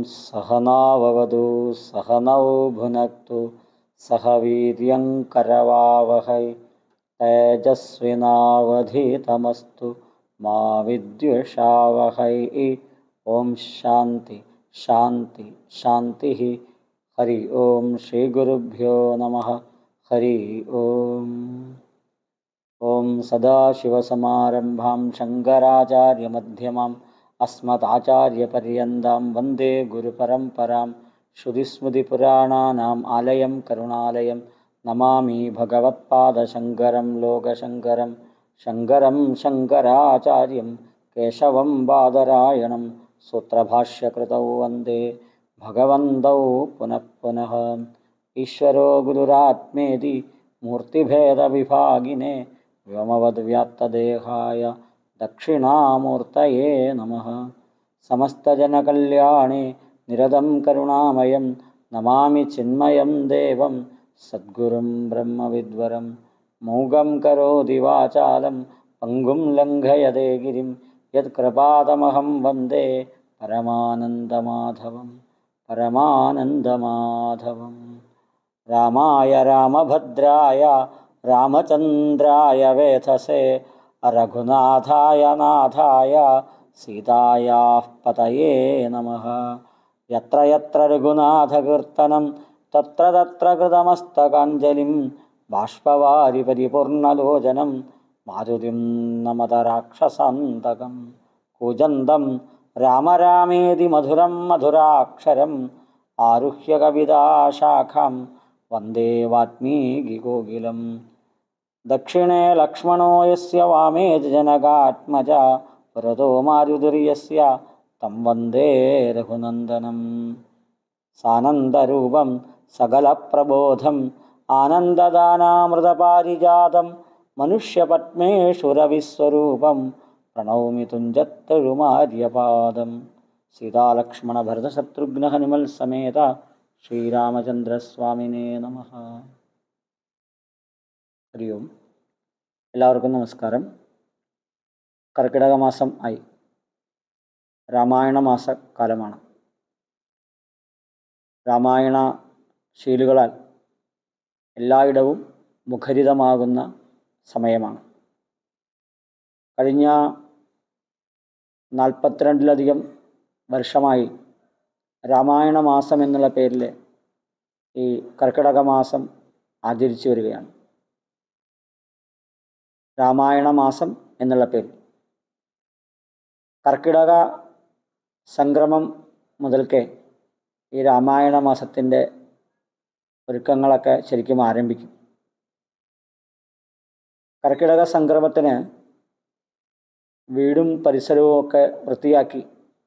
सहनाववतु सहनौ भुनक्तु सह वीर्यङ्करवावहै तेजस्विनावधीतमस्तु मा विद्विषावहै ॐ शान्ति शान्ति शान्तिः हरि ॐ श्रीगुरुभ्यो नमः हरि ॐ ॐ सदाशिवसमारम्भां शङ्कराचार्यमध्यमाम् अस्मदाचार्यपर्यन्तां वन्दे गुरुपरम्परां श्रुतिस्मृतिपुराणानाम् आलयं करुणालयं नमामि भगवत्पादशङ्करं लोकशङ्करं शङ्करं शङ्कराचार्यं केशवं बादरायणं सूत्रभाष्यकृतौ वन्दे भगवन्तौ पुनः पुनः ईश्वरो गुरुरात्मेति मूर्तिभेदविभागिने व्योमवद्व्याप्तदेहाय दक्षिणामूर्तये नमः समस्तजनकल्याणे निरतं करुणामयं नमामि चिन्मयं देवं सद्गुरुं ब्रह्मविद्वरं मूगं करोति वाचालं पङ्गुं लङ्घयते गिरिं यत्कृपातमहं वन्दे परमानन्दमाधवं परमानन्दमाधवं रामाय रामभद्राय रामचन्द्राय वेधसे रघुनाथाय नाथाय सीतायाः पतये नमः यत्र यत्र रघुनाथकीर्तनं तत्र तत्र कृतमस्तकाञ्जलिं बाष्पवारि परिपूर्णलोचनं मारुतिं नमत राक्षसान्तकं कूजन्तं राम रामेति मधुरं मधुराक्षरम् आरुह्य कविताशाखां वन्दे वाल्मीकिकोकिलम् दक्षिणे लक्ष्मणो यस्य वामे जनकात्मजा पुरतो मारुतिर्यस्य तं वन्दे रघुनन्दनं सानन्दरूपं सकलप्रबोधम् आनन्ददानामृतपारिजातं मनुष्यपद्मेषुरविस्वरूपं प्रणौमि तुञ्जत्तरुमार्यपादं सीतालक्ष्मणभरतशत्रुघ्नहनुमल्समेत ശ്രീരാമചന്ദ്രസ്വാമിനേ നമ ഹരി ഓം എല്ലാവർക്കും നമസ്കാരം കർക്കിടക മാസം ആയി രാമായണ മാസക്കാലമാണ് രാമായണ ശീലുകളാൽ എല്ലായിടവും മുഖരിതമാകുന്ന സമയമാണ് കഴിഞ്ഞ നാൽപ്പത്തിരണ്ടിലധികം വർഷമായി രാമായണ മാസം എന്നുള്ള പേരിൽ ഈ കർക്കിടക മാസം ആചരിച്ചു വരികയാണ് രാമായണ മാസം എന്നുള്ള പേരിൽ കർക്കിടക സംക്രമം മുതൽക്കേ ഈ രാമായണ മാസത്തിൻ്റെ ഒരുക്കങ്ങളൊക്കെ ശരിക്കും ആരംഭിക്കും കർക്കിടക സംക്രമത്തിന് വീടും പരിസരവും ഒക്കെ വൃത്തിയാക്കി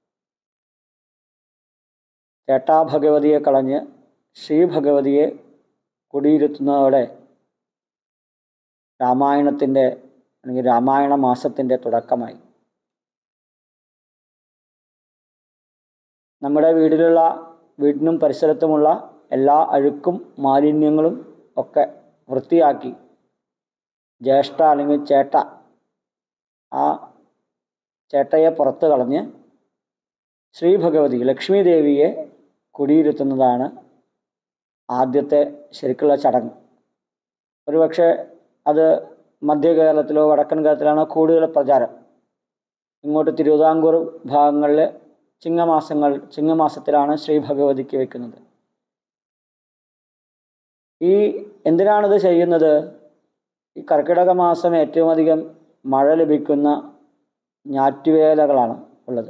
ചേട്ടാഭഗവതിയെ കളഞ്ഞ് ശ്രീഭഗവതിയെ കുടിയിരുത്തുന്നതോടെ രാമായണത്തിൻ്റെ അല്ലെങ്കിൽ രാമായണ മാസത്തിൻ്റെ തുടക്കമായി നമ്മുടെ വീട്ടിലുള്ള വീടിനും പരിസരത്തുമുള്ള എല്ലാ അഴുക്കും മാലിന്യങ്ങളും ഒക്കെ വൃത്തിയാക്കി ജ്യേഷ്ഠ അല്ലെങ്കിൽ ചേട്ട ആ ചേട്ടയെ പുറത്ത് കളഞ്ഞ് ശ്രീഭഗവതി ലക്ഷ്മി ദേവിയെ കുടിയിരുത്തുന്നതാണ് ആദ്യത്തെ ശരിക്കുള്ള ചടങ്ങ് ഒരുപക്ഷെ അത് മധ്യ കേരളത്തിലോ വടക്കൻ കേരളത്തിലാണോ കൂടുതൽ പ്രചാരം ഇങ്ങോട്ട് തിരുവിതാംകൂർ ഭാഗങ്ങളിൽ ചിങ്ങമാസങ്ങൾ ചിങ്ങമാസത്തിലാണ് ശ്രീ ഭഗവതിക്ക് വെക്കുന്നത് ഈ എന്തിനാണിത് ചെയ്യുന്നത് ഈ കർക്കിടക മാസം ഏറ്റവും അധികം മഴ ലഭിക്കുന്ന ഞാറ്റുവേലകളാണ് ഉള്ളത്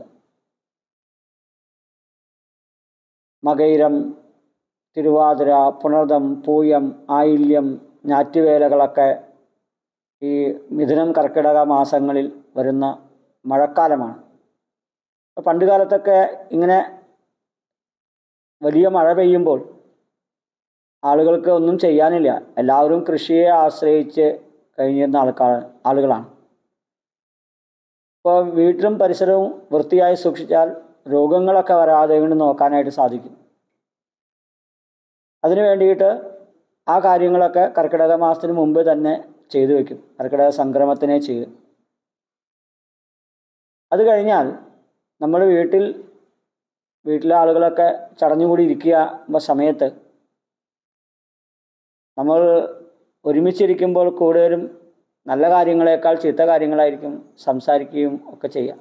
മകയിരം തിരുവാതിര പുണർദം പൂയം ആയില്യം ഞാറ്റുവേലകളൊക്കെ ഈ മിഥുനം കർക്കിടക മാസങ്ങളിൽ വരുന്ന മഴക്കാലമാണ് പണ്ട് കാലത്തൊക്കെ ഇങ്ങനെ വലിയ മഴ പെയ്യുമ്പോൾ ആളുകൾക്ക് ഒന്നും ചെയ്യാനില്ല എല്ലാവരും കൃഷിയെ ആശ്രയിച്ച് കഴിഞ്ഞിരുന്ന ആൾക്കാർ ആളുകളാണ് ഇപ്പോൾ വീട്ടിലും പരിസരവും വൃത്തിയായി സൂക്ഷിച്ചാൽ രോഗങ്ങളൊക്കെ വരാതെ കൊണ്ട് നോക്കാനായിട്ട് സാധിക്കും അതിനു വേണ്ടിയിട്ട് ആ കാര്യങ്ങളൊക്കെ കർക്കിടക മാസത്തിന് മുമ്പ് തന്നെ ചെയ്തു വെക്കും കർക്കിടക സംക്രമത്തിനെ ചെയ്യും അത് കഴിഞ്ഞാൽ നമ്മൾ വീട്ടിൽ വീട്ടിലെ ആളുകളൊക്കെ ചടഞ്ഞുകൂടി ഇരിക്കുക സമയത്ത് നമ്മൾ ഒരുമിച്ചിരിക്കുമ്പോൾ കൂടുതലും നല്ല കാര്യങ്ങളെക്കാൾ ചീത്ത കാര്യങ്ങളായിരിക്കും സംസാരിക്കുകയും ഒക്കെ ചെയ്യാം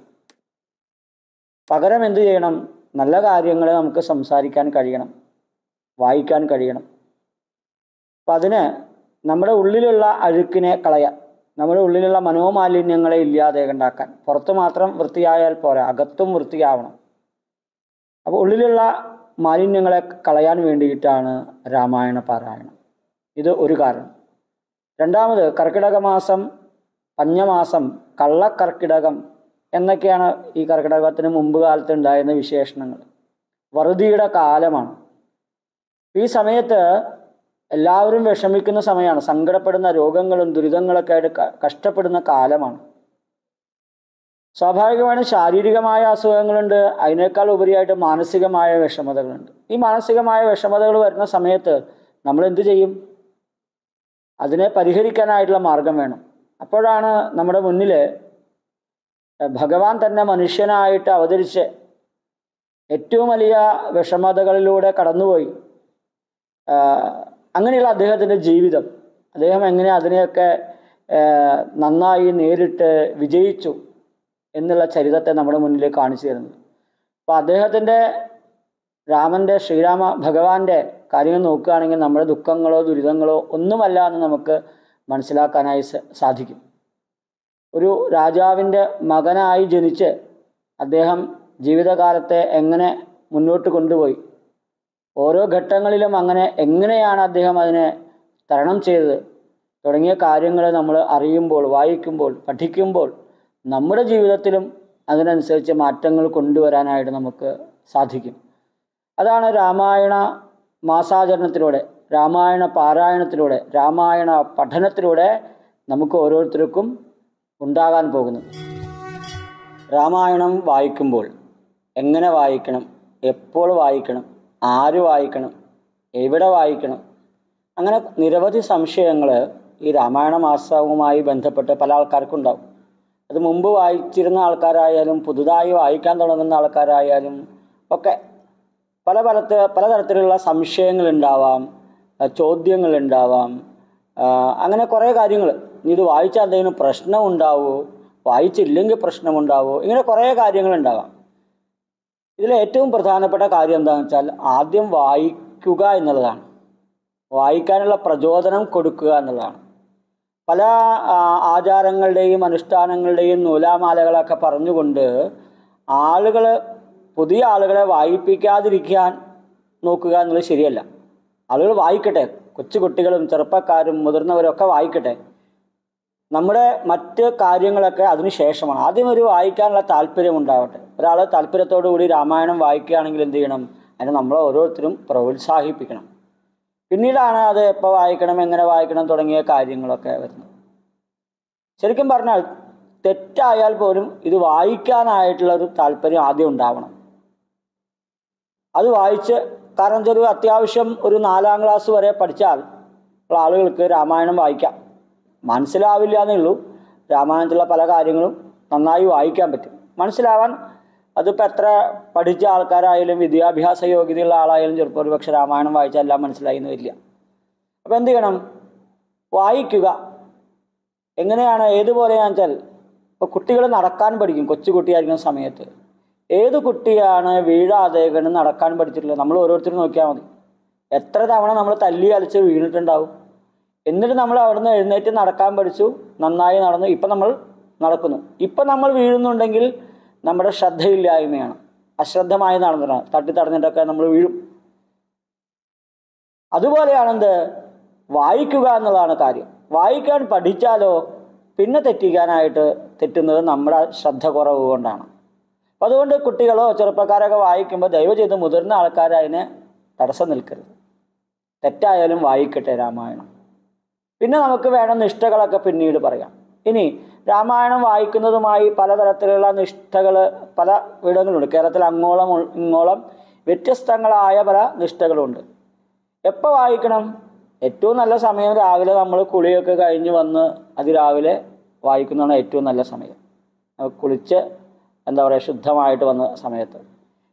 പകരം എന്ത് ചെയ്യണം നല്ല കാര്യങ്ങളെ നമുക്ക് സംസാരിക്കാൻ കഴിയണം വായിക്കാൻ കഴിയണം അപ്പം അതിന് നമ്മുടെ ഉള്ളിലുള്ള അഴുക്കിനെ കളയാൻ നമ്മുടെ ഉള്ളിലുള്ള മനോമാലിന്യങ്ങളെ ഇല്ലാതെ ഉണ്ടാക്കാൻ പുറത്ത് മാത്രം വൃത്തിയായാൽ പോരാ അകത്തും വൃത്തിയാവണം അപ്പോൾ ഉള്ളിലുള്ള മാലിന്യങ്ങളെ കളയാൻ വേണ്ടിയിട്ടാണ് രാമായണ പാരായണം ഇത് ഒരു കാരണം രണ്ടാമത് കർക്കിടക മാസം പഞ്ഞമാസം കള്ളക്കർക്കിടകം എന്നൊക്കെയാണ് ഈ കർക്കിടകത്തിന് മുമ്പ് കാലത്ത് ഉണ്ടായിരുന്ന വിശേഷണങ്ങൾ വറുതിയുടെ കാലമാണ് ഈ സമയത്ത് എല്ലാവരും വിഷമിക്കുന്ന സമയമാണ് സങ്കടപ്പെടുന്ന രോഗങ്ങളും ദുരിതങ്ങളൊക്കെ ആയിട്ട് ക- കഷ്ടപ്പെടുന്ന കാലമാണ് സ്വാഭാവികമാണ് ശാരീരികമായ അസുഖങ്ങളുണ്ട് അതിനേക്കാൾ ഉപരിയായിട്ട് മാനസികമായ വിഷമതകളുണ്ട് ഈ മാനസികമായ വിഷമതകൾ വരുന്ന സമയത്ത് നമ്മൾ എന്ത് ചെയ്യും അതിനെ പരിഹരിക്കാനായിട്ടുള്ള മാർഗം വേണം അപ്പോഴാണ് നമ്മുടെ മുന്നിൽ ഭഗവാൻ തന്നെ മനുഷ്യനായിട്ട് അവതരിച്ച് ഏറ്റവും വലിയ വിഷമതകളിലൂടെ കടന്നുപോയി ആ, അങ്ങനെയുള്ള അദ്ദേഹത്തിൻ്റെ ജീവിതം അദ്ദേഹം എങ്ങനെ അതിനെയൊക്കെ ആ, നന്നായി നേരിട്ട് വിജയിച്ചു എന്നുള്ള ചരിതത്തെ നമ്മുടെ മുന്നിൽ കാണിച്ചു തരുന്നത് അപ്പോൾ അദ്ദേഹത്തിൻ്റെ രാമൻ്റെ ശ്രീരാമ ഭഗവാന്റെ കാര്യങ്ങൾ നോക്കുകയാണെങ്കിൽ നമ്മുടെ ദുഃഖങ്ങളോ ദുരിതങ്ങളോ ഒന്നുമല്ല എന്ന് നമുക്ക് മനസ്സിലാക്കാനായി സ- സാധിക്കും ഒരു രാജാവിൻ്റെ മകനായി ജനിച്ച് അദ്ദേഹം ജീവിതകാലത്തെ എങ്ങനെ മുന്നോട്ട് കൊണ്ടുപോയി ഓരോ ഘട്ടങ്ങളിലും അങ്ങനെ എങ്ങനെയാണ് അദ്ദേഹം അതിനെ തരണം ചെയ്തത് തുടങ്ങിയ കാര്യങ്ങൾ നമ്മൾ അറിയുമ്പോൾ വായിക്കുമ്പോൾ പഠിക്കുമ്പോൾ നമ്മുടെ ജീവിതത്തിലും അതിനനുസരിച്ച് മാറ്റങ്ങൾ കൊണ്ടുവരാനായിട്ട് നമുക്ക് സാധിക്കും അതാണ് രാമായണ മാസാചരണത്തിലൂടെ രാമായണ പാരായണത്തിലൂടെ രാമായണ പഠനത്തിലൂടെ നമുക്ക് ഓരോരുത്തർക്കും ഉണ്ടാകാൻ പോകുന്നത് രാമായണം വായിക്കുമ്പോൾ എങ്ങനെ വായിക്കണം എപ്പോൾ വായിക്കണം ആര് വായിക്കണം എവിടെ വായിക്കണം അങ്ങനെ നിരവധി സംശയങ്ങൾ ഈ രാമായണ മാസവുമായി ബന്ധപ്പെട്ട് പല ആൾക്കാർക്കും ഉണ്ടാവും അത് മുമ്പ് വായിച്ചിരുന്ന ആൾക്കാരായാലും പുതുതായി വായിക്കാൻ തുടങ്ങുന്ന ആൾക്കാരായാലും ഒക്കെ പല പലത്ത് പലതരത്തിലുള്ള സംശയങ്ങളുണ്ടാവാം അഹ് ചോദ്യങ്ങളുണ്ടാവാം ആഹ് അങ്ങനെ കുറേ കാര്യങ്ങൾ ഇനി ഇത് വായിച്ചാൽ എന്തെങ്കിലും പ്രശ്നം ഉണ്ടാവുമോ വായിച്ചില്ലെങ്കിൽ പ്രശ്നമുണ്ടാവുമോ ഇങ്ങനെ കുറേ കാര്യങ്ങളുണ്ടാവാം ഇതിൽ ഏറ്റവും പ്രധാനപ്പെട്ട കാര്യം എന്താണെന്ന് വെച്ചാൽ ആദ്യം വായിക്കുക എന്നുള്ളതാണ് വായിക്കാനുള്ള പ്രചോദനം കൊടുക്കുക എന്നുള്ളതാണ് പല ആ, ആചാരങ്ങളുടെയും അനുഷ്ഠാനങ്ങളുടെയും നൂലാമാലകളൊക്കെ പറഞ്ഞുകൊണ്ട് ആളുകൾ പുതിയ ആളുകളെ വായിപ്പിക്കാതിരിക്കാൻ നോക്കുക എന്നുള്ളത് ശരിയല്ല ആളുകൾ വായിക്കട്ടെ കൊച്ചു കുട്ടികളും ചെറുപ്പക്കാരും മുതിർന്നവരും ഒക്കെ വായിക്കട്ടെ നമ്മുടെ മറ്റ് കാര്യങ്ങളൊക്കെ അതിന് ശേഷമാണ് ആദ്യം ഒരു വായിക്കാനുള്ള താല്പര്യം ഉണ്ടാവട്ടെ ഒരാൾ താല്പര്യത്തോടു കൂടി രാമായണം വായിക്കുകയാണെങ്കിൽ എന്ത് ചെയ്യണം അതിനെ നമ്മൾ ഓരോരുത്തരും പ്രോത്സാഹിപ്പിക്കണം പിന്നീടാണ് അത് എപ്പോൾ വായിക്കണം എങ്ങനെ വായിക്കണം തുടങ്ങിയ കാര്യങ്ങളൊക്കെ വരുന്നത് ശരിക്കും പറഞ്ഞാൽ തെറ്റായാൽ പോലും ഇത് വായിക്കാനായിട്ടുള്ള ഒരു താല്പര്യം ആദ്യം ഉണ്ടാവണം അത് വായിച്ച് കാരണം ഇതൊരു അത്യാവശ്യം ഒരു നാലാം ക്ലാസ് വരെ പഠിച്ചാൽ ഉള്ള ആളുകൾക്ക് രാമായണം വായിക്കാം മനസ്സിലാവില്ല എന്നേ ഉള്ളൂ രാമായണത്തിലുള്ള പല കാര്യങ്ങളും നന്നായി വായിക്കാൻ പറ്റും മനസ്സിലാവാൻ അതിപ്പോൾ എത്ര പഠിച്ച ആൾക്കാരായാലും വിദ്യാഭ്യാസ യോഗ്യതയുള്ള ആളായാലും ചിലപ്പോൾ ഒരു പക്ഷെ രാമായണം വായിച്ചാൽ എല്ലാം മനസ്സിലായി എന്ന് വരില്ല അപ്പോൾ എന്ത് ചെയ്യണം വായിക്കുക എങ്ങനെയാണ് ഏതുപോലെയാണെന്ന് വെച്ചാൽ ഇപ്പോൾ കുട്ടികൾ നടക്കാൻ പഠിക്കും കൊച്ചു കുട്ടിയായിരിക്കുന്ന സമയത്ത് ഏത് കുട്ടിയാണ് വീഴാതെ കണ്ട് നടക്കാൻ പഠിച്ചിട്ടുള്ളത് നമ്മൾ ഓരോരുത്തരും നോക്കിയാൽ മതി എത്ര തവണ നമ്മൾ തല്ലി അലച്ച് വീണിട്ടുണ്ടാവും എന്നിട്ട് നമ്മൾ അവിടുന്ന് എഴുന്നേറ്റ് നടക്കാൻ പഠിച്ചു നന്നായി നടന്നു ഇപ്പം നമ്മൾ നടക്കുന്നു ഇപ്പം നമ്മൾ വീഴുന്നുണ്ടെങ്കിൽ നമ്മുടെ ശ്രദ്ധയില്ലായ്മയാണ് അശ്രദ്ധമായി നടന്നതാണ് തട്ടി തടഞ്ഞിട്ടൊക്കെ നമ്മൾ വീഴും അതുപോലെയാണെന്ത് വായിക്കുക എന്നുള്ളതാണ് കാര്യം വായിക്കാൻ പഠിച്ചാലോ പിന്നെ തെറ്റിക്കാനായിട്ട് തെറ്റുന്നത് നമ്മുടെ ശ്രദ്ധ കുറവ് കൊണ്ടാണ് അപ്പം അതുകൊണ്ട് കുട്ടികളോ ചെറുപ്പക്കാരൊക്കെ വായിക്കുമ്പോൾ ദയവ് ചെയ്ത് മുതിർന്ന ആൾക്കാർ അതിനെ തടസ്സം നിൽക്കരുത് തെറ്റായാലും വായിക്കട്ടെ രാമായണം പിന്നെ നമുക്ക് വേണം നിഷ്ഠകളൊക്കെ പിന്നീട് പറയാം ഇനി രാമായണം വായിക്കുന്നതുമായി പലതരത്തിലുള്ള നിഷ്ഠകൾ പല ഇടങ്ങളുണ്ട് കേരളത്തിൽ അങ്ങോളം ഉൾ- ഇങ്ങോളം വ്യത്യസ്തങ്ങളായ പല നിഷ്ഠകളുണ്ട് എപ്പോൾ വായിക്കണം ഏറ്റവും നല്ല സമയം രാവിലെ നമ്മൾ കുളിയൊക്കെ കഴിഞ്ഞ് വന്ന് അതിരാവിലെ വായിക്കുന്നതാണ് ഏറ്റവും നല്ല സമയം അത് കുളിച്ച് എന്താ പറയുക ശുദ്ധമായിട്ട് വന്ന സമയത്ത്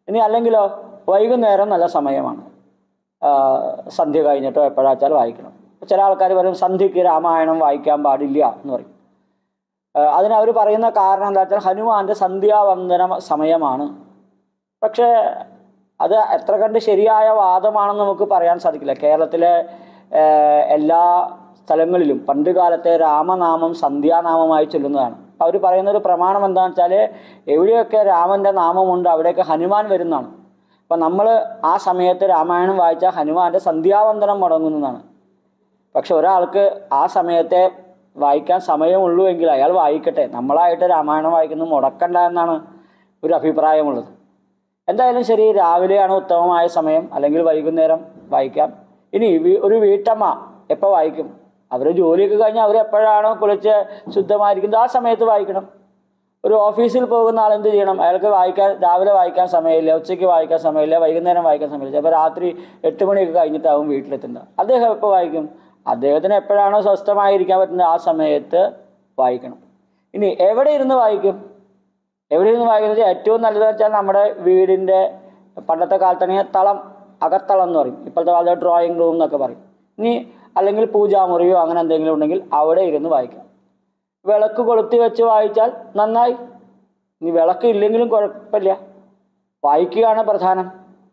ഇനി അല്ലെങ്കിലോ വൈകുന്നേരം നല്ല സമയമാണ് ആ, സന്ധ്യ കഴിഞ്ഞിട്ടോ എപ്പോഴാച്ചാൽ വായിക്കണം ചില ആൾക്കാർ പറയും സന്ധ്യയ്ക്ക് രാമായണം വായിക്കാൻ പാടില്ല എന്ന് പറയും ആ, അതിന് അവർ പറയുന്ന കാരണം എന്താ വെച്ചാൽ ഹനുമാന്റെ സന്ധ്യാവന്ദന സമയമാണ് പക്ഷേ അത് എത്ര കണ്ട് ശരിയായ വാദമാണെന്ന് നമുക്ക് പറയാൻ സാധിക്കില്ല കേരളത്തിലെ ഏഹ്, എല്ലാ സ്ഥലങ്ങളിലും പണ്ട് കാലത്തെ രാമനാമം സന്ധ്യാനാമമായി ചൊല്ലുന്നതാണ് അവർ പറയുന്ന ഒരു പ്രമാണം എന്താണെന്ന് വെച്ചാൽ എവിടെയൊക്കെ രാമൻ്റെ നാമമുണ്ട് അവിടെയൊക്കെ ഹനുമാൻ വരുന്നതാണ് അപ്പം നമ്മൾ ആ സമയത്ത് രാമായണം വായിച്ചാൽ ഹനുമാന്റെ സന്ധ്യാവന്ദനം മുടങ്ങുന്നതാണ് പക്ഷെ ഒരാൾക്ക് ആ സമയത്തെ വായിക്കാൻ സമയമുള്ളൂ എങ്കിൽ അയാൾ വായിക്കട്ടെ നമ്മളായിട്ട് രാമായണം വായിക്കുന്നത് മുടക്കണ്ട എന്നാണ് ഒരു അഭിപ്രായമുള്ളത് എന്തായാലും ശരി രാവിലെയാണ് ഉത്തമമായ സമയം അല്ലെങ്കിൽ വൈകുന്നേരം വായിക്കാം ഇനി വീ- ഒരു വീട്ടമ്മ എപ്പോൾ വായിക്കും അവർ ജോലിയൊക്കെ കഴിഞ്ഞാൽ അവർ എപ്പോഴാണോ കുളിച്ച് ശുദ്ധമായിരിക്കുന്നത് ആ സമയത്ത് വായിക്കണം ഒരു ഓഫീസിൽ പോകുന്ന ആൾ എന്ത് ചെയ്യണം അയാൾക്ക് വായിക്കാൻ രാവിലെ വായിക്കാൻ സമയമില്ല ഉച്ചയ്ക്ക് വായിക്കാൻ സമയമില്ല വൈകുന്നേരം വായിക്കാൻ സമയമില്ല ചിലപ്പോൾ രാത്രി എട്ട് മണിയൊക്കെ കഴിഞ്ഞിട്ടാവും വീട്ടിലെത്തുന്നത് അദ്ദേഹം എപ്പോൾ വായിക്കും അദ്ദേഹത്തിന് എപ്പോഴാണോ സ്വസ്ഥമായിരിക്കാൻ പറ്റുന്നത് ആ സമയത്ത് വായിക്കണം ഇനി എവിടെ ഇരുന്ന് വായിക്കും എവിടെ ഇരുന്ന് വായിക്കുന്നത് ഏറ്റവും നല്ലതെന്ന് വെച്ചാൽ നമ്മുടെ വീടിൻ്റെ പണ്ടത്തെ കാലത്താണെങ്കിൽ തളം അകത്തളം എന്ന് പറയും ഇപ്പോഴത്തെ കാലത്ത് ഡ്രോയിങ് റൂം എന്നൊക്കെ പറയും ഇനി അല്ലെങ്കിൽ പൂജാമുറിയോ അങ്ങനെ എന്തെങ്കിലും ഉണ്ടെങ്കിൽ അവിടെ ഇരുന്ന് വായിക്കാം വിളക്ക് കൊളുത്തി വെച്ച് വായിച്ചാൽ നന്നായി ഇനി വിളക്ക് ഇല്ലെങ്കിലും കുഴപ്പമില്ല വായിക്കുകയാണ് പ്രധാനം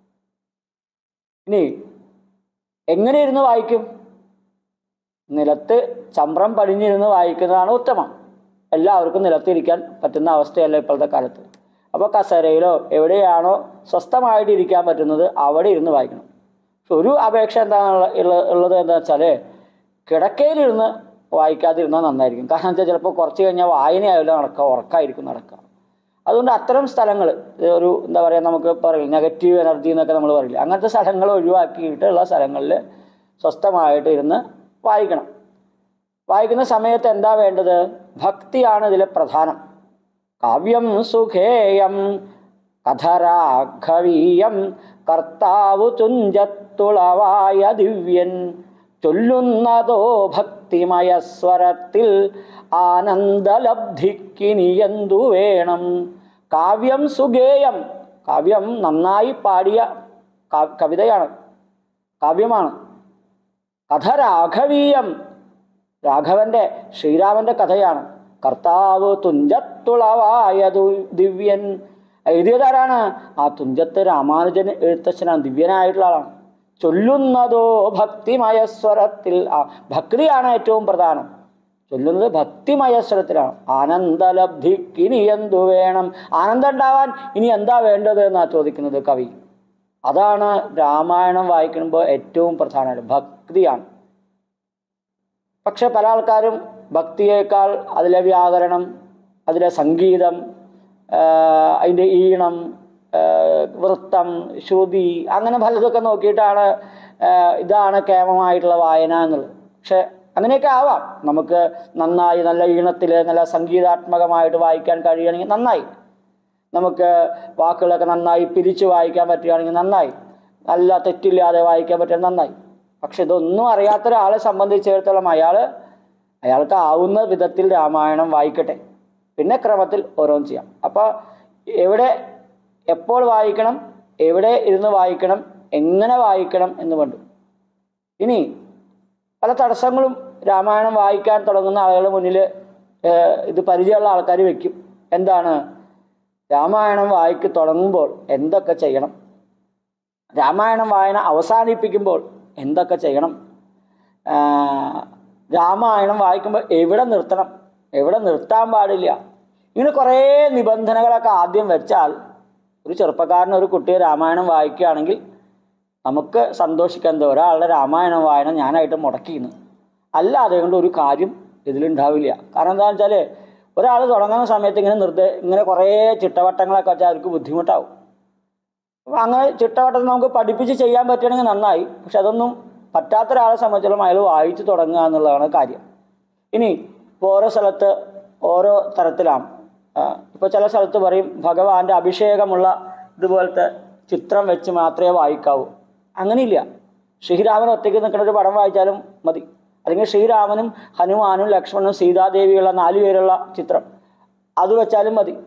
ഇനി എങ്ങനെ ഇരുന്ന് വായിക്കും നിലത്ത് ചമ്രം പടിഞ്ഞിരുന്ന് വായിക്കുന്നതാണ് ഉത്തമം എല്ലാവർക്കും നിലത്തിരിക്കാൻ പറ്റുന്ന അവസ്ഥയല്ല ഇപ്പോഴത്തെ കാലത്ത് അപ്പോൾ കസേരയിലോ എവിടെയാണോ സ്വസ്ഥമായിട്ട് ഇരിക്കാൻ പറ്റുന്നത് അവിടെ ഇരുന്ന് വായിക്കണം പക്ഷെ ഒരു അപേക്ഷ എന്താണെന്നുള്ള ഉള്ള- ഉള്ളത് എന്താ വെച്ചാൽ കിടക്കയിലിരുന്ന് വായിക്കാതിരുന്നാൽ നന്നായിരിക്കും കാരണം വെച്ചാൽ ചിലപ്പോൾ കുറച്ച് കഴിഞ്ഞാൽ വായനയാവില്ല നടക്കുക ഉറക്കമായിരിക്കും നടക്കുക അതുകൊണ്ട് അത്തരം സ്ഥലങ്ങൾ ഒരു എന്താ പറയുക നമുക്ക് പറയില്ല നെഗറ്റീവ് എനർജി എന്നൊക്കെ നമ്മൾ പറയില്ല അങ്ങനത്തെ സ്ഥലങ്ങൾ ഒഴിവാക്കിയിട്ടുള്ള സ്ഥലങ്ങളിൽ സ്വസ്ഥമായിട്ട് ഇരുന്ന് വായിക്കണം വായിക്കുന്ന സമയത്ത് എന്താ വേണ്ടത് ഭക്തിയാണ് ഇതിലെ പ്രധാനം കാവ്യം സുഖേയം കഥരാഘവീയം കർത്താവു തുഞ്ചത്തുളവായ ദിവ്യൻ ചൊല്ലുന്നതോ ഭക്തിമയ സ്വരത്തിൽ ആനന്ദലബ്ധിക്കിനിയെന്തു വേണം കാവ്യം സുഗേയം കാവ്യം നന്നായി പാടിയ ക- കവിതയാണ് കാവ്യമാണ് കഥ രാഘവീയം രാഘവന്റെ ശ്രീരാമന്റെ കഥയാണ് കർത്താവ് തുഞ്ചത്തുളവായ ദു- ദിവ്യൻ എഴുതിയതാരാണ് ആ തുഞ്ചത്ത് രാമാനുജൻ എഴുത്തച്ഛനാണ് ദിവ്യനായിട്ടുള്ള ആളാണ് ചൊല്ലുന്നതോ ഭക്തിമയ സ്വരത്തിൽ ആ ഭക്തിയാണ് ഏറ്റവും പ്രധാനം ചൊല്ലുന്നത് ഭക്തിമയ സ്വരത്തിലാണ് ആനന്ദലബ്ധിക്ക് ഇനി എന്തു വേണം ആനന്ദം ഉണ്ടാവാൻ ഇനി എന്താ വേണ്ടത് എന്നാ ചോദിക്കുന്നത് കവി അതാണ് രാമായണം വായിക്കുമ്പോൾ ഏറ്റവും പ്രധാനമായിട്ട് ഭക്തിയാണ് പക്ഷെ പല ആൾക്കാരും ഭക്തിയേക്കാൾ അതിലെ വ്യാകരണം അതിലെ സംഗീതം ആഹ് അതിൻ്റെ ഈണം ആഹ് വൃത്തം ശ്രുതി അങ്ങനെ പലതൊക്കെ നോക്കിയിട്ടാണ് ആഹ് ഇതാണ് കേമമായിട്ടുള്ള വായന എന്നുള്ളത് പക്ഷെ അങ്ങനെയൊക്കെ ആവാം നമുക്ക് നന്നായി നല്ല ഈണത്തിൽ നല്ല സംഗീതാത്മകമായിട്ട് വായിക്കാൻ കഴിയുകയാണെങ്കിൽ നന്നായി നമുക്ക് വാക്കുകളൊക്കെ നന്നായി പിരിച്ചു വായിക്കാൻ പറ്റുകയാണെങ്കിൽ നന്നായി നല്ല തെറ്റില്ലാതെ വായിക്കാൻ പറ്റുക നന്നായി പക്ഷെ ഇതൊന്നും അറിയാത്ത ഒരാളെ സംബന്ധിച്ചിടത്തോളം അയാൾ അയാൾക്ക് ആവുന്ന വിധത്തിൽ രാമായണം വായിക്കട്ടെ പിന്നെ ക്രമത്തിൽ ഓരോന്ന് ചെയ്യാം അപ്പോൾ എവിടെ എപ്പോൾ വായിക്കണം എവിടെ ഇരുന്ന് വായിക്കണം എങ്ങനെ വായിക്കണം എന്ന് കണ്ടു ഇനി പല തടസ്സങ്ങളും രാമായണം വായിക്കാൻ തുടങ്ങുന്ന ആളുകളുടെ മുന്നിൽ ഏഹ്, ഇത് പരിചയമുള്ള ആൾക്കാർ വെക്കും എന്താണ് രാമായണം വായിക്ക് തുടങ്ങുമ്പോൾ എന്തൊക്കെ ചെയ്യണം രാമായണം വായന അവസാനിപ്പിക്കുമ്പോൾ എന്തൊക്കെ ചെയ്യണം ആ, രാമായണം വായിക്കുമ്പോൾ എവിടെ നിർത്തണം എവിടെ നിർത്താൻ പാടില്ല ഇങ്ങനെ കുറേ നിബന്ധനകളൊക്കെ ആദ്യം വെച്ചാൽ ഒരു ചെറുപ്പക്കാരൻ ഒരു കുട്ടിയെ രാമായണം വായിക്കുകയാണെങ്കിൽ നമുക്ക് സന്തോഷിക്കാൻ എന്താ ഒരാളുടെ രാമായണം വായന ഞാനായിട്ട് മുടക്കിയിരുന്നു അല്ലാതെ കൊണ്ട് ഒരു കാര്യം ഇതിലുണ്ടാവില്ല കാരണം എന്താണെന്ന് വെച്ചാൽ ഒരാൾ തുടങ്ങുന്ന സമയത്ത് ഇങ്ങനെ നിർദ്ദേ ഇങ്ങനെ കുറേ ചിട്ടവട്ടങ്ങളൊക്കെ വെച്ചാൽ അവർക്ക് ബുദ്ധിമുട്ടാവും അപ്പോൾ അങ്ങനെ ചിട്ടവട്ടം നമുക്ക് പഠിപ്പിച്ച് ചെയ്യാൻ പറ്റുകയാണെങ്കിൽ നന്നായി പക്ഷെ അതൊന്നും പറ്റാത്ത ഒരാളെ സംബന്ധിച്ചിടത്തോളം അയാൾ വായിച്ചു തുടങ്ങുക എന്നുള്ളതാണ് കാര്യം ഇനി ഇപ്പോൾ ഓരോ സ്ഥലത്ത് ഓരോ തരത്തിലാണ് ഇപ്പോൾ ചില സ്ഥലത്ത് പറയും ഭഗവാന്റെ അഭിഷേകമുള്ള ഇതുപോലത്തെ ചിത്രം വെച്ച് മാത്രമേ വായിക്കാവൂ അങ്ങനെയില്ല ശ്രീരാമൻ ഒറ്റയ്ക്ക് നിൽക്കുന്ന ഒരു പടം വായിച്ചാലും മതി അല്ലെങ്കിൽ ശ്രീരാമനും ഹനുമാനും ലക്ഷ്മണനും സീതാദേവിയുള്ള നാല് പേരുള്ള ചിത്രം അത് വെച്ചാലും മതി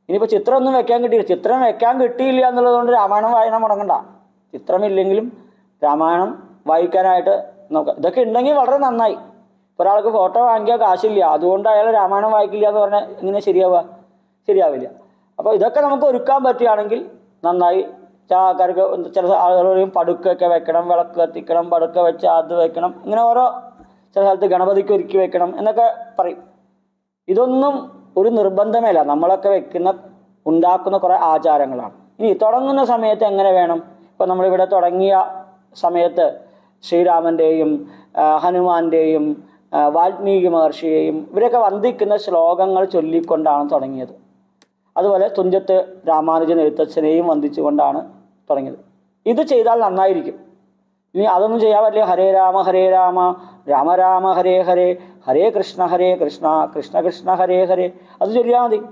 ഇനിയിപ്പോൾ ചിത്രമൊന്നും വെക്കാൻ കിട്ടിയില്ല ചിത്രം വെക്കാൻ കിട്ടിയില്ല എന്നുള്ളതുകൊണ്ട് രാമായണം വായന മുടങ്ങണ്ട ചിത്രമില്ലെങ്കിലും രാമായണം വായിക്കാനായിട്ട് നോക്കാം ഇതൊക്കെ ഉണ്ടെങ്കിൽ വളരെ നന്നായി ഇപ്പോൾ ഒരാൾക്ക് ഫോട്ടോ വാങ്ങിക്കാൻ കാശില്ല അതുകൊണ്ട് അയാൾ രാമായണം വായിക്കില്ല എന്ന് പറഞ്ഞാൽ എങ്ങനെ ശരിയാവുക ശരിയാവില്ല അപ്പോൾ ഇതൊക്കെ നമുക്ക് ഒരുക്കാൻ പറ്റുകയാണെങ്കിൽ നന്നായി ചില ആൾക്കാർക്ക് എന്ത് ചില ആളുകൾ പറയും പടുക്കൊക്കെ വെക്കണം വിളക്ക് കത്തിക്കണം പടുക്ക വെച്ച് അത് വെക്കണം ഇങ്ങനെ ഓരോ ചില സ്ഥലത്ത് ഗണപതിക്ക് ഒരുക്കി വെക്കണം എന്നൊക്കെ പറയും ഇതൊന്നും ഒരു നിർബന്ധമല്ല നമ്മളൊക്കെ വെക്കുന്ന ഉണ്ടാക്കുന്ന കുറേ ആചാരങ്ങളാണ് ഇനി തുടങ്ങുന്ന സമയത്ത് എങ്ങനെ വേണം ഇപ്പോൾ നമ്മളിവിടെ തുടങ്ങിയ സമയത്ത് ശ്രീരാമൻ്റെയും ഹനുമാന്റെയും ആ, വാൽമീകി മഹർഷിയെയും ഇവരൊക്കെ വന്ദിക്കുന്ന ശ്ലോകങ്ങൾ ചൊല്ലിക്കൊണ്ടാണ് തുടങ്ങിയത് അതുപോലെ തുഞ്ചത്ത് രാമാനുജൻ എഴുത്തച്ഛനെയും വന്ദിച്ചുകൊണ്ടാണ് തുടങ്ങിയത് ഇത് ചെയ്താൽ നന്നായിരിക്കും ഇനി അതൊന്നും ചെയ്യാൻ പറ്റില്ല ഹരേ രാമ ഹരേ രാമ രാമ രാമ ഹരേ ഹരേ ഹരേ കൃഷ്ണ ഹരേ കൃഷ്ണ കൃഷ്ണ കൃഷ്ണ ഹരേ ഹരേ അത് ചൊല്ലിയാൽ മതി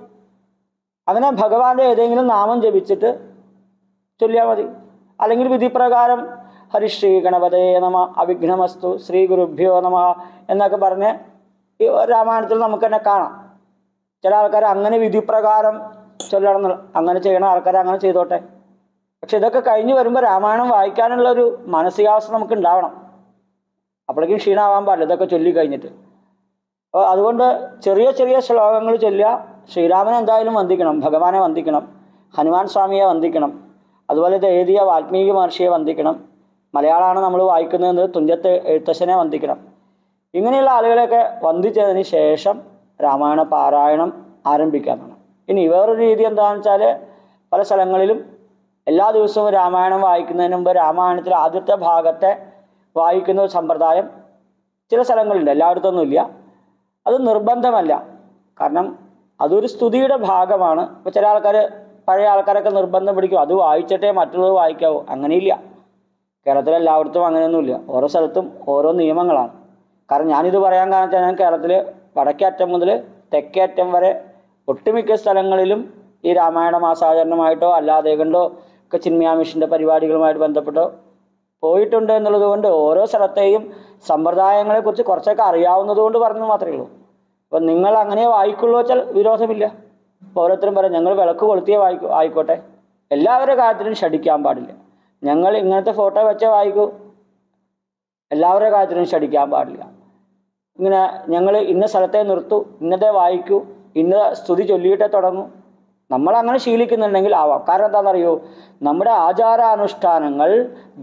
അങ്ങനെ ഭഗവാന്റെ ഏതെങ്കിലും നാമം ജപിച്ചിട്ട് ചൊല്ലിയാൽ മതി അല്ലെങ്കിൽ വിധിപ്രകാരം ഹരിശ്രീ ഗണപതേ നമ അവിഘ്നമസ്തു ശ്രീ ഗുരുഭ്യോ നമ എന്നൊക്കെ പറഞ്ഞ് ഈ രാമായണത്തിൽ നമുക്ക് തന്നെ കാണാം ചില ആൾക്കാർ അങ്ങനെ വിധിപ്രകാരം ചൊല്ലണം എന്നുള്ള അങ്ങനെ ചെയ്യണ ആൾക്കാർ അങ്ങനെ ചെയ്തോട്ടെ പക്ഷെ ഇതൊക്കെ കഴിഞ്ഞ് വരുമ്പോൾ രാമായണം വായിക്കാനുള്ള ഒരു മാനസികാവസ്ഥ നമുക്ക് ഉണ്ടാവണം അപ്പോഴേക്കും ക്ഷീണമാവാൻ പാടില്ല ഇതൊക്കെ ചൊല്ലി കഴിഞ്ഞിട്ട് അപ്പോൾ അതുകൊണ്ട് ചെറിയ ചെറിയ ശ്ലോകങ്ങൾ ചൊല്ലുക ശ്രീരാമനെ എന്തായാലും വന്ദിക്കണം ഭഗവാനെ വന്ദിക്കണം ഹനുമാൻ സ്വാമിയെ വന്ദിക്കണം അതുപോലെ ഇത് എഴുതിയ വാൽമീകി മഹർഷിയെ വന്ദിക്കണം മലയാളമാണ് നമ്മൾ വായിക്കുന്നത് തുഞ്ചത്ത് എഴുത്തച്ഛനെ വന്ദിക്കണം ഇങ്ങനെയുള്ള ആളുകളെയൊക്കെ വന്ദിച്ചതിന് ശേഷം രാമായണ പാരായണം ആരംഭിക്കാമെന്നാണ് ഇനി വേറൊരു രീതി എന്താണെന്ന് വെച്ചാൽ പല സ്ഥലങ്ങളിലും എല്ലാ ദിവസവും രാമായണം വായിക്കുന്നതിന് മുമ്പ് രാമായണത്തിലെ ആദ്യത്തെ ഭാഗത്തെ വായിക്കുന്ന ഒരു സമ്പ്രദായം ചില സ്ഥലങ്ങളുണ്ട് എല്ലായിടത്തൊന്നും ഇല്ല അത് നിർബന്ധമല്ല കാരണം അതൊരു സ്തുതിയുടെ ഭാഗമാണ് ഇപ്പോൾ ചില ആൾക്കാർ പഴയ ആൾക്കാരൊക്കെ നിർബന്ധം പിടിക്കും അത് വായിച്ചിട്ടേ മറ്റുള്ളത് വായിക്കാവൂ അങ്ങനെയില്ല കേരളത്തിൽ എല്ലായിടത്തും അങ്ങനെയൊന്നുമില്ല ഓരോ സ്ഥലത്തും ഓരോ നിയമങ്ങളാണ് കാരണം ഞാനിത് പറയാൻ കാരണം വെച്ചാൽ ഞാൻ കേരളത്തിൽ വടക്കേ അറ്റം മുതൽ തെക്കേ അറ്റം വരെ ഒട്ടുമിക്ക സ്ഥലങ്ങളിലും ഈ രാമായണ മാസാചരണമായിട്ടോ അല്ലാതെ കൊണ്ടോ ഒക്കെ ചിന്മയാ മിഷൻ്റെ പരിപാടികളുമായിട്ട് ബന്ധപ്പെട്ടോ പോയിട്ടുണ്ട് എന്നുള്ളത് കൊണ്ട് ഓരോ സ്ഥലത്തെയും സമ്പ്രദായങ്ങളെക്കുറിച്ച് കുറച്ചൊക്കെ അറിയാവുന്നത് കൊണ്ട് പറഞ്ഞു മാത്രമേ ഉള്ളൂ അപ്പം നിങ്ങൾ അങ്ങനെ വായിക്കുള്ളൂ വെച്ചാൽ വിരോധമില്ല ഇപ്പോൾ ഓരോരുത്തരും പറയും ഞങ്ങൾ വിളക്ക് കൊളുത്തിയേ വായിക്കൂ ആയിക്കോട്ടെ എല്ലാവരുടെ കാര്യത്തിലും ഷടിക്കാൻ പാടില്ല ഞങ്ങൾ ഇങ്ങനത്തെ ഫോട്ടോ വെച്ചേ വായിക്കൂ എല്ലാവരുടെ കാര്യത്തിലും ഷടിക്കാൻ പാടില്ല ഇങ്ങനെ ഞങ്ങൾ ഇന്ന സ്ഥലത്തെ നിർത്തൂ ഇന്നത്തെ വായിക്കൂ ഇന്ന സ്തുതി ചൊല്ലിയിട്ടേ തുടങ്ങൂ നമ്മൾ അങ്ങനെ ശീലിക്കുന്നുണ്ടെങ്കിൽ ആവാം കാരണം എന്താണെന്നറിയോ നമ്മുടെ ആചാരാനുഷ്ഠാനങ്ങൾ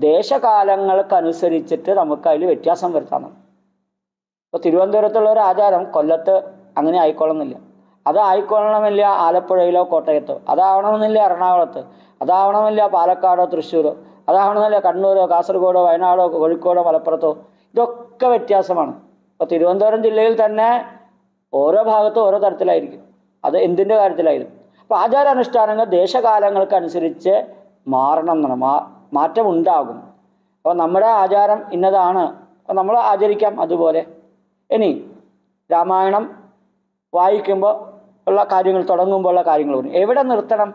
ദേശകാലങ്ങൾക്കനുസരിച്ചിട്ട് നമുക്ക് അതിൽ വ്യത്യാസം വരുത്താം ഇപ്പോൾ തിരുവനന്തപുരത്തുള്ള ഒരു ആചാരം കൊല്ലത്ത് അങ്ങനെ ആയിക്കൊള്ളുന്നില്ല അത് ആയിക്കൊള്ളണമെന്നില്ല ആലപ്പുഴയിലോ കോട്ടയത്തോ അതാവണമെന്നില്ല എറണാകുളത്ത് അതാവണമെന്നില്ല പാലക്കാടോ തൃശ്ശൂരോ അതാവണമെന്നില്ല കണ്ണൂരോ കാസർഗോഡോ വയനാടോ കോഴിക്കോടോ മലപ്പുറത്തോ ഇതൊക്കെ വ്യത്യാസമാണ് ഇപ്പോൾ തിരുവനന്തപുരം ജില്ലയിൽ തന്നെ ഓരോ ഭാഗത്തും ഓരോ തരത്തിലായിരിക്കും അത് എന്തിൻ്റെ കാര്യത്തിലായാലും അപ്പോൾ ആചാരാനുഷ്ഠാനങ്ങൾ ദേശകാലങ്ങൾക്കനുസരിച്ച് മാറണം എന്നാണ് മാ മാറ്റം ഉണ്ടാകും അപ്പോൾ നമ്മുടെ ആചാരം ഇന്നതാണ് അപ്പോൾ നമ്മൾ ആചരിക്കാം അതുപോലെ ഇനി രാമായണം വായിക്കുമ്പോൾ ഉള്ള കാര്യങ്ങൾ തുടങ്ങുമ്പോൾ ഉള്ള കാര്യങ്ങൾ പറഞ്ഞു എവിടെ നിർത്തണം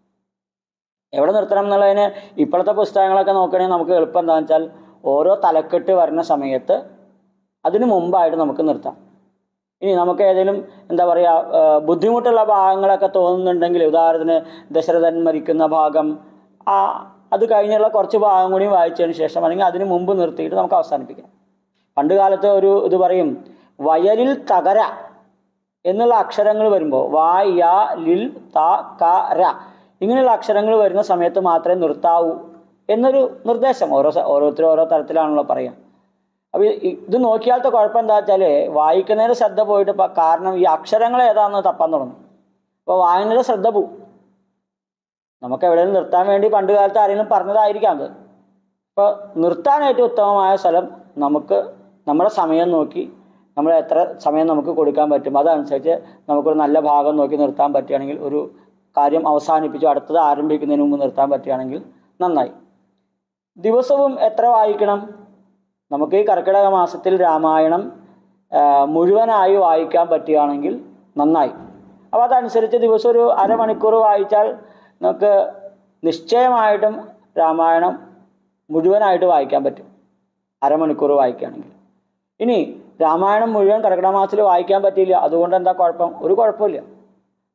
എവിടെ നിർത്തണം എന്നുള്ളതിന് ഇപ്പോഴത്തെ പുസ്തകങ്ങളൊക്കെ നോക്കുകയാണെങ്കിൽ നമുക്ക് എളുപ്പം എന്താണെന്ന് വെച്ചാൽ ഓരോ തലക്കെട്ട് വരുന്ന സമയത്ത് അതിനു മുമ്പായിട്ട് നമുക്ക് നിർത്താം ഇനി നമുക്ക് ഏതെങ്കിലും എന്താ പറയുക ബുദ്ധിമുട്ടുള്ള ഭാഗങ്ങളൊക്കെ തോന്നുന്നുണ്ടെങ്കിൽ ഉദാഹരണത്തിന് ദശരഥൻ മരിക്കുന്ന ഭാഗം ആ അത് കഴിഞ്ഞുള്ള കുറച്ച് ഭാഗം കൂടി വായിച്ചതിന് ശേഷം അല്ലെങ്കിൽ അതിന് മുമ്പ് നിർത്തിയിട്ട് നമുക്ക് അവസാനിപ്പിക്കാം പണ്ട് കാലത്ത് ഒരു ഇത് പറയും വയലിൽ തകര എന്നുള്ള അക്ഷരങ്ങൾ വരുമ്പോൾ വാ യ ലിൽ ത ക ര ഇങ്ങനെയുള്ള അക്ഷരങ്ങൾ വരുന്ന സമയത്ത് മാത്രമേ നിർത്താവൂ എന്നൊരു നിർദ്ദേശം ഓരോ സ- ഓരോരുത്തരും ഓരോ തരത്തിലാണല്ലോ പറയുക അപ്പോൾ ഇത് നോക്കിയാലത്തെ കുഴപ്പം എന്താ വെച്ചാൽ വായിക്കുന്നതിന് ശ്രദ്ധ പോയിട്ട് ഇപ്പം കാരണം ഈ അക്ഷരങ്ങൾ ഏതാണെന്ന് തപ്പാൻ തുടങ്ങും അപ്പോൾ വായനയുടെ ശ്രദ്ധ പോവും നമുക്ക് എവിടെയെങ്കിലും നിർത്താൻ വേണ്ടി പണ്ട് കാലത്ത് ആരെങ്കിലും പറഞ്ഞതായിരിക്കാം അത് അപ്പോൾ നിർത്താൻ ഏറ്റവും ഉത്തമമായ സ്ഥലം നമുക്ക് നമ്മുടെ സമയം നോക്കി നമ്മൾ എത്ര സമയം നമുക്ക് കൊടുക്കാൻ പറ്റും അതനുസരിച്ച് നമുക്കൊരു നല്ല ഭാഗം നോക്കി നിർത്താൻ പറ്റുകയാണെങ്കിൽ ഒരു കാര്യം അവസാനിപ്പിച്ചു അടുത്തത് ആരംഭിക്കുന്നതിന് മുമ്പ് നിർത്താൻ പറ്റുകയാണെങ്കിൽ നന്നായി ദിവസവും എത്ര വായിക്കണം നമുക്ക് ഈ കർക്കിടക മാസത്തിൽ രാമായണം ആ, മുഴുവനായി വായിക്കാൻ പറ്റുകയാണെങ്കിൽ നന്നായി അപ്പോൾ അതനുസരിച്ച് ദിവസം ഒരു അരമണിക്കൂർ വായിച്ചാൽ നമുക്ക് നിശ്ചയമായിട്ടും രാമായണം മുഴുവനായിട്ട് വായിക്കാൻ പറ്റും അരമണിക്കൂർ വായിക്കുകയാണെങ്കിൽ ഇനി രാമായണം മുഴുവൻ കർക്കിടക മാസത്തിൽ വായിക്കാൻ പറ്റിയില്ല അതുകൊണ്ട് എന്താ കുഴപ്പം ഒരു കുഴപ്പമില്ല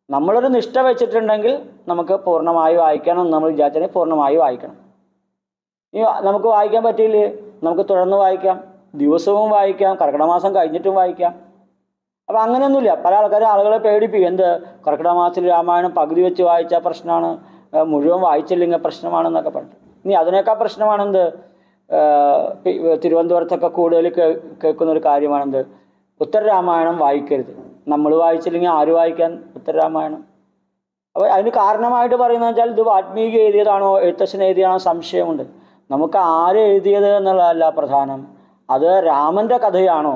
നമ്മളൊരു നിഷ്ഠ വെച്ചിട്ടുണ്ടെങ്കിൽ നമുക്ക് പൂർണ്ണമായി വായിക്കണം എന്ന് നമ്മൾ വിചാരിച്ചാൽ പൂർണ്ണമായി വായിക്കണം ഇനി നമുക്ക് വായിക്കാൻ പറ്റിയില്ലേ നമുക്ക് തുടർന്ന് വായിക്കാം ദിവസവും വായിക്കാം കർക്കിടക മാസം കഴിഞ്ഞിട്ടും വായിക്കാം അപ്പം അങ്ങനെയൊന്നുമില്ല പല ആൾക്കാരും ആളുകളെ പേടിപ്പിക്കും എന്ത് കർക്കിടക മാസത്തിൽ രാമായണം പകുതി വെച്ച് വായിച്ചാൽ പ്രശ്നമാണ് ഏഹ് മുഴുവൻ വായിച്ചില്ലെങ്കിൽ പ്രശ്നമാണെന്നൊക്കെ പറഞ്ഞു ഇനി അതിനേക്കാൾ പ്രശ്നമാണെന്ത് ഏഹ് പി- തിരുവനന്തപുരത്തൊക്കെ കൂടുതൽ കേ കേൾക്കുന്ന ഒരു കാര്യമാണെന്ത് ഉത്തരരാമായണം വായിക്കരുത് നമ്മൾ വായിച്ചില്ലെങ്കിൽ ആര് വായിക്കാൻ ഉത്തരരാമായണം അപ്പോൾ അതിന് കാരണമായിട്ട് പറയുന്നത് വെച്ചാൽ ഇത് വാൽമീകി എഴുതിയതാണോ എഴുത്തച്ഛൻ എഴുതിയതാണോ സംശയമുണ്ട് നമുക്ക് ആര് എഴുതിയത് എന്നുള്ളതല്ല പ്രധാനം അത് രാമൻ്റെ കഥയാണോ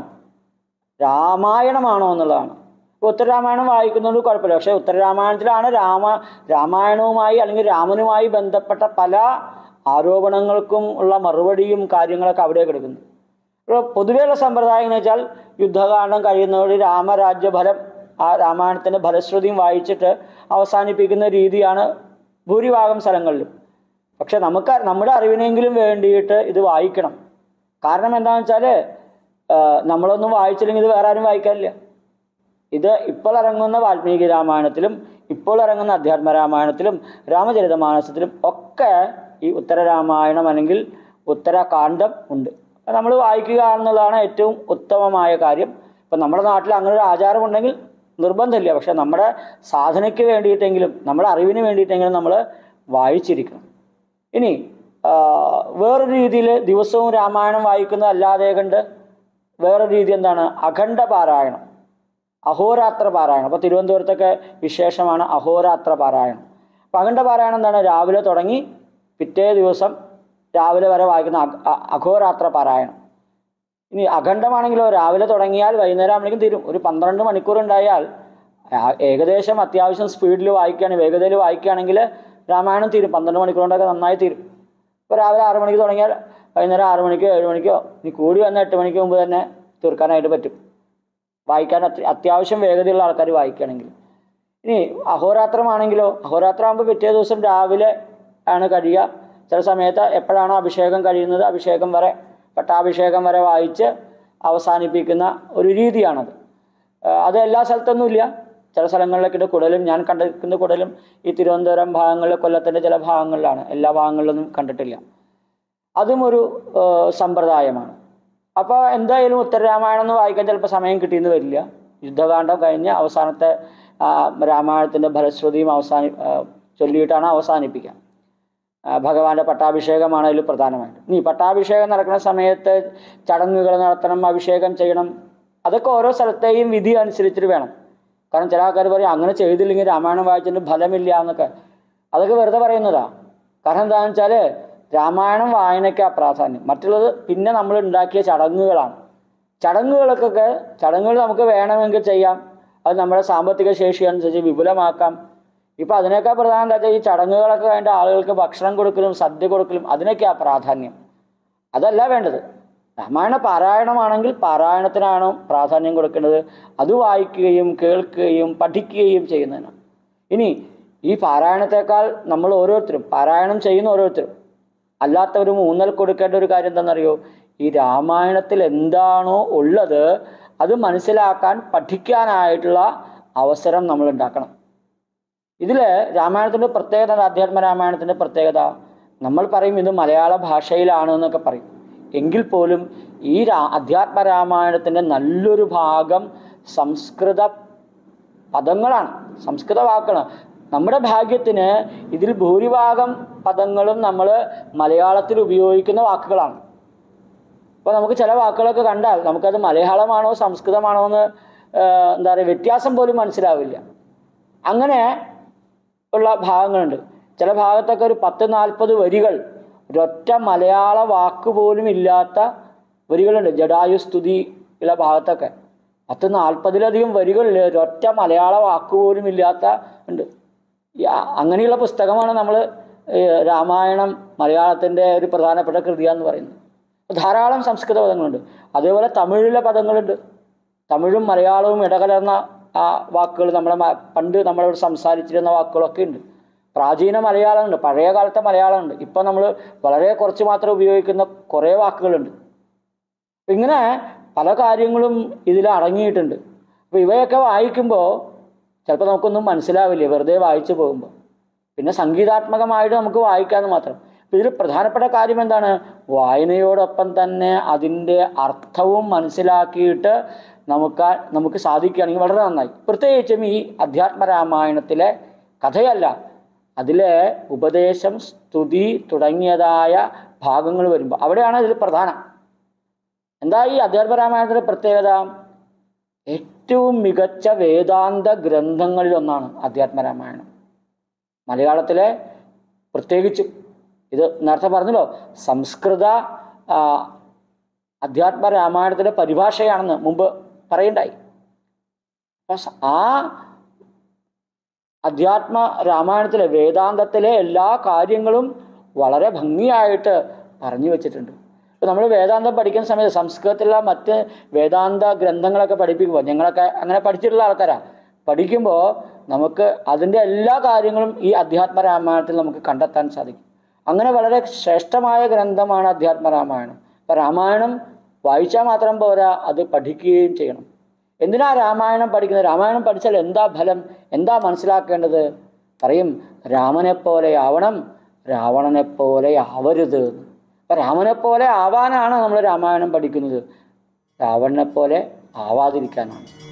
രാമായണമാണോ എന്നുള്ളതാണ് ഇപ്പോൾ ഉത്തരരാമായണം വായിക്കുന്നതുകൊണ്ട് കുഴപ്പമില്ല പക്ഷേ ഉത്തരരാമായണത്തിലാണ് രാമ രാമായണവുമായി അല്ലെങ്കിൽ രാമനുമായി ബന്ധപ്പെട്ട പല ആരോപണങ്ങൾക്കും ഉള്ള മറുപടിയും കാര്യങ്ങളൊക്കെ അവിടെ കിടക്കുന്നത് ഇപ്പോൾ പൊതുവെയുള്ള സമ്പ്രദായം എന്ന് വെച്ചാൽ യുദ്ധകാണ്ഡം കഴിയുന്നതോടെ രാമരാജ്യഫലം ആ രാമായണത്തിൻ്റെ ഫലശ്രുതിയും വായിച്ചിട്ട് അവസാനിപ്പിക്കുന്ന രീതിയാണ് ഭൂരിഭാഗം സ്ഥലങ്ങളിലും പക്ഷെ നമുക്ക് നമ്മുടെ അറിവിനെങ്കിലും വേണ്ടിയിട്ട് ഇത് വായിക്കണം കാരണം എന്താണെന്ന് വെച്ചാൽ നമ്മളൊന്നും വായിച്ചില്ലെങ്കിൽ ഇത് വേറെ ആരും വായിക്കാനില്ല ഇത് ഇപ്പോൾ ഇറങ്ങുന്ന വാൽമീകി രാമായണത്തിലും ഇപ്പോൾ ഇറങ്ങുന്ന അധ്യാത്മ രാമായണത്തിലും രാമചരിതമാനസത്തിലും ഒക്കെ ഈ ഉത്തരരാമായണം അല്ലെങ്കിൽ ഉത്തരകാണ്ഡം ഉണ്ട് അത് നമ്മൾ വായിക്കുക എന്നുള്ളതാണ് ഏറ്റവും ഉത്തമമായ കാര്യം ഇപ്പം നമ്മുടെ നാട്ടിൽ അങ്ങനെ ഒരു ആചാരമുണ്ടെങ്കിൽ നിർബന്ധമില്ല പക്ഷെ നമ്മുടെ സാധനയ്ക്ക് വേണ്ടിയിട്ടെങ്കിലും നമ്മുടെ അറിവിന് വേണ്ടിയിട്ടെങ്കിലും നമ്മൾ വായിച്ചിരിക്കണം ഇനി ആ, വേറൊരു രീതിയിൽ ദിവസവും രാമായണം വായിക്കുന്നതല്ലാതെ കണ്ട് വേറൊരു രീതി എന്താണ് അഖണ്ഡ പാരായണം അഹോരാത്ര പാരായണം അപ്പോൾ തിരുവനന്തപുരത്തൊക്കെ വിശേഷമാണ് അഹോരാത്ര പാരായണം അപ്പോൾ അഖണ്ഡ പാരായണം എന്താണ് രാവിലെ തുടങ്ങി പിറ്റേ ദിവസം രാവിലെ വരെ വായിക്കുന്ന അഘ- അ- അഹോരാത്ര പാരായണം ഇനി അഖണ്ഡമാണെങ്കിലോ രാവിലെ തുടങ്ങിയാൽ വൈകുന്നേരം ആകുമ്പോഴേക്കും തീരും ഒരു പന്ത്രണ്ട് മണിക്കൂർ ഉണ്ടായാൽ ആ- ഏകദേശം അത്യാവശ്യം സ്പീഡിൽ വായിക്കുകയാണെങ്കിൽ വേഗതയിൽ വായിക്കുകയാണെങ്കിൽ രാമായണം തീരും പന്ത്രണ്ട് മണിക്കൂർ കൊണ്ടൊക്കെ നന്നായി തീരും ഇപ്പോൾ രാവിലെ ആറ് മണിക്ക് തുടങ്ങിയാൽ വൈകുന്നേരം ആറ് മണിക്കോ ഏഴ് മണിക്കോ ഇനി കൂടി വന്ന എട്ട് മണിക്ക് മുമ്പ് തന്നെ തീർക്കാനായിട്ട് പറ്റും വായിക്കാൻ അത്യ- അത്യാവശ്യം വേഗതയുള്ള ആൾക്കാർ വായിക്കുകയാണെങ്കിൽ ഇനി അഹോരാത്രമാണെങ്കിലോ അഹോരാത്രം ആകുമ്പോൾ പിറ്റേ ദിവസം രാവിലെ ആണ് കഴിയുക ചില സമയത്ത് എപ്പോഴാണോ അഭിഷേകം കഴിയുന്നത് അഭിഷേകം വരെ പട്ടാഭിഷേകം വരെ വായിച്ച് അവസാനിപ്പിക്കുന്ന ഒരു രീതിയാണത് ആ, അത് എല്ലാ സ്ഥലത്തൊന്നും ഇല്ല ചില സ്ഥലങ്ങളിലൊക്കെ കുടലും ഞാൻ കണ്ടിരിക്കുന്ന കുടലും ഈ തിരുവനന്തപുരം ഭാഗങ്ങളിൽ കൊല്ലത്തിൻ്റെ ചില ഭാഗങ്ങളിലാണ് എല്ലാ ഭാഗങ്ങളിലൊന്നും കണ്ടിട്ടില്ല അതും ഒരു ആ, സമ്പ്രദായമാണ് അപ്പോൾ എന്തായാലും ഉത്തരരാമായണം എന്ന് വായിക്കാൻ ചിലപ്പോൾ സമയം കിട്ടിയെന്ന് വരില്ല യുദ്ധകാന്ഡം കഴിഞ്ഞ് അവസാനത്തെ ആ, രാമായണത്തിൻ്റെ ഫലശ്രുതിയും അവസാനി ആ, ചൊല്ലിയിട്ടാണ് അവസാനിപ്പിക്കുക ആ, ഭഗവാന്റെ പട്ടാഭിഷേകമാണ് അതിൽ പ്രധാനമായിട്ട് ഇനി പട്ടാഭിഷേകം നടക്കുന്ന സമയത്ത് ചടങ്ങുകൾ നടത്തണം അഭിഷേകം ചെയ്യണം അതൊക്കെ ഓരോ സ്ഥലത്തെയും വിധി അനുസരിച്ചിട്ട് വേണം കാരണം ചില ആൾക്കാർ പറയും അങ്ങനെ ചെയ്തില്ലെങ്കിൽ രാമായണം വായിച്ചിട്ട് ഫലമില്ല എന്നൊക്കെ അതൊക്കെ വെറുതെ പറയുന്നതാ കാരണം എന്താണെന്ന് വെച്ചാൽ രാമായണം വായനയ്ക്കാ പ്രാധാന്യം മറ്റുള്ളത് പിന്നെ നമ്മൾ ഉണ്ടാക്കിയ ചടങ്ങുകളാണ് ചടങ്ങുകൾക്കൊക്കെ ചടങ്ങുകൾ നമുക്ക് വേണമെങ്കിൽ ചെയ്യാം അത് നമ്മുടെ സാമ്പത്തിക ശേഷി അനുസരിച്ച് വിപുലമാക്കാം ഇപ്പം അതിനേക്കാൾ പ്രധാനം എന്താ വെച്ചാൽ ഈ ചടങ്ങുകളൊക്കെ വേണ്ട ആളുകൾക്ക് ഭക്ഷണം കൊടുക്കലും സദ്യ കൊടുക്കലും അതിനൊക്കെയാ പ്രാധാന്യം അതല്ല വേണ്ടത് രാമായണ പാരായണമാണെങ്കിൽ പാരായണത്തിനാണ് പ്രാധാന്യം കൊടുക്കേണ്ടത് അത് വായിക്കുകയും കേൾക്കുകയും പഠിക്കുകയും ചെയ്യുന്നതിനാണ് ഇനി ഈ പാരായണത്തെക്കാൾ നമ്മൾ ഓരോരുത്തരും പാരായണം ചെയ്യുന്ന ഓരോരുത്തരും അല്ലാത്തവരും ഊന്നൽ കൊടുക്കേണ്ട ഒരു കാര്യം എന്താണെന്നറിയോ ഈ രാമായണത്തിൽ എന്താണോ ഉള്ളത് അത് മനസ്സിലാക്കാൻ പഠിക്കാനായിട്ടുള്ള അവസരം നമ്മൾ ഉണ്ടാക്കണം ഇതിൽ രാമായണത്തിൻ്റെ പ്രത്യേകത എന്താ? അധ്യാത്മ രാമായണത്തിൻ്റെ പ്രത്യേകത നമ്മൾ പറയും ഇത് മലയാള ഭാഷയിലാണ് എന്നൊക്കെ പറയും എങ്കിൽ പോലും ഈ രാ അധ്യാത്മ രാമായണത്തിൻ്റെ നല്ലൊരു ഭാഗം സംസ്കൃത പദങ്ങളാണ് സംസ്കൃത വാക്കുകളാണ് നമ്മുടെ ഭാഗ്യത്തിന് ഇതിൽ ഭൂരിഭാഗം പദങ്ങളും നമ്മൾ മലയാളത്തിൽ ഉപയോഗിക്കുന്ന വാക്കുകളാണ് അപ്പോൾ നമുക്ക് ചില വാക്കുകളൊക്കെ കണ്ടാൽ നമുക്കത് മലയാളമാണോ സംസ്കൃതമാണോ എന്ന് ആ, എന്താ പറയുക വ്യത്യാസം പോലും മനസ്സിലാവില്ല അങ്ങനെ ഉള്ള ഭാഗങ്ങളുണ്ട് ചില ഭാഗത്തൊക്കെ ഒരു പത്ത് നാൽപ്പത് വരികൾ ഒരൊറ്റ മലയാള വാക്ക് പോലും ഇല്ലാത്ത വരികളുണ്ട് ജഡായുസ്തുതി ഉള്ള ഭാഗത്തൊക്കെ പത്ത് നാൽപ്പതിലധികം വരികളിൽ ഒരൊറ്റ മലയാള വാക്ക് പോലും ഇല്ലാത്ത ഉണ്ട് ഈ അ- അങ്ങനെയുള്ള പുസ്തകമാണ് നമ്മൾ രാമായണം മലയാളത്തിൻ്റെ ഒരു പ്രധാനപ്പെട്ട കൃതിയാന്ന് പറയുന്നത് ധാരാളം സംസ്കൃത പദങ്ങളുണ്ട് അതേപോലെ തമിഴിലെ പദങ്ങളുണ്ട് തമിഴും മലയാളവും ഇടകലർന്ന ആ വാക്കുകൾ നമ്മളെ മ- പണ്ട് നമ്മളിവിടെ സംസാരിച്ചിരുന്ന വാക്കുകളൊക്കെ ഉണ്ട് പ്രാചീന മലയാളമുണ്ട് പഴയ കാലത്തെ മലയാളമുണ്ട് ഇപ്പം നമ്മൾ വളരെ കുറച്ച് മാത്രം ഉപയോഗിക്കുന്ന കുറേ വാക്കുകളുണ്ട് അപ്പം ഇങ്ങനെ പല കാര്യങ്ങളും ഇതിൽ അടങ്ങിയിട്ടുണ്ട് അപ്പോൾ ഇവയൊക്കെ വായിക്കുമ്പോൾ ചിലപ്പോൾ നമുക്കൊന്നും മനസ്സിലാവില്ല വെറുതെ വായിച്ചു പോകുമ്പോൾ പിന്നെ സംഗീതാത്മകമായിട്ട് നമുക്ക് വായിക്കാമെന്ന് മാത്രം അപ്പം ഇതിൽ പ്രധാനപ്പെട്ട കാര്യം എന്താണ് വായനയോടൊപ്പം തന്നെ അതിൻ്റെ അർത്ഥവും മനസ്സിലാക്കിയിട്ട് നമുക്ക് നമുക്ക് സാധിക്കുകയാണെങ്കിൽ വളരെ നന്നായി പ്രത്യേകിച്ചും ഈ അധ്യാത്മരാമായണത്തിലെ കഥയല്ല അതിലെ ഉപദേശം സ്തുതി തുടങ്ങിയതായ ഭാഗങ്ങൾ വരുമ്പോൾ അവിടെയാണ് ഇതിൽ പ്രധാനം എന്താ ഈ അധ്യാത്മരാമായണത്തിൻ്റെ പ്രത്യേകത ഏറ്റവും മികച്ച വേദാന്ത ഗ്രന്ഥങ്ങളിലൊന്നാണ് അധ്യാത്മരാമായണം മലയാളത്തിലെ പ്രത്യേകിച്ചും ഇത് നേരത്തെ പറഞ്ഞല്ലോ സംസ്കൃത ആ, അധ്യാത്മ രാമായണത്തിൻ്റെ പരിഭാഷയാണെന്ന് മുമ്പ് പറയണ്ടായി അപ്പം സ- ആ അധ്യാത്മ രാമായണത്തിലെ വേദാന്തത്തിലെ എല്ലാ കാര്യങ്ങളും വളരെ ഭംഗിയായിട്ട് പറഞ്ഞു വെച്ചിട്ടുണ്ട് ഇപ്പോൾ നമ്മൾ വേദാന്തം പഠിക്കുന്ന സമയത്ത് സംസ്കൃതത്തിലുള്ള മറ്റ് വേദാന്ത ഗ്രന്ഥങ്ങളൊക്കെ പഠിപ്പിക്കുമ്പോൾ ഞങ്ങളൊക്കെ അങ്ങനെ പഠിച്ചിട്ടുള്ള ആൾക്കാരാണ് പഠിക്കുമ്പോൾ നമുക്ക് അതിൻ്റെ എല്ലാ കാര്യങ്ങളും ഈ അധ്യാത്മ രാമായണത്തിൽ നമുക്ക് കണ്ടെത്താൻ സാധിക്കും അങ്ങനെ വളരെ ശ്രേഷ്ഠമായ ഗ്രന്ഥമാണ് അധ്യാത്മ രാമായണം അപ്പം രാമായണം വായിച്ചാൽ മാത്രം പോരാ അത് പഠിക്കുകയും ചെയ്യണം എന്തിനാ രാമായണം പഠിക്കുന്നത് രാമായണം പഠിച്ചാൽ എന്താ ഫലം എന്താ മനസ്സിലാക്കേണ്ടത് പറയും രാമനെ പോലെ ആവണം രാവണനെ പോലെ ആവരുത് അപ്പം രാമനെ പോലെ ആവാനാണ് നമ്മൾ രാമായണം പഠിക്കുന്നത് രാവണനെ പോലെ ആവാതിരിക്കാനാണ്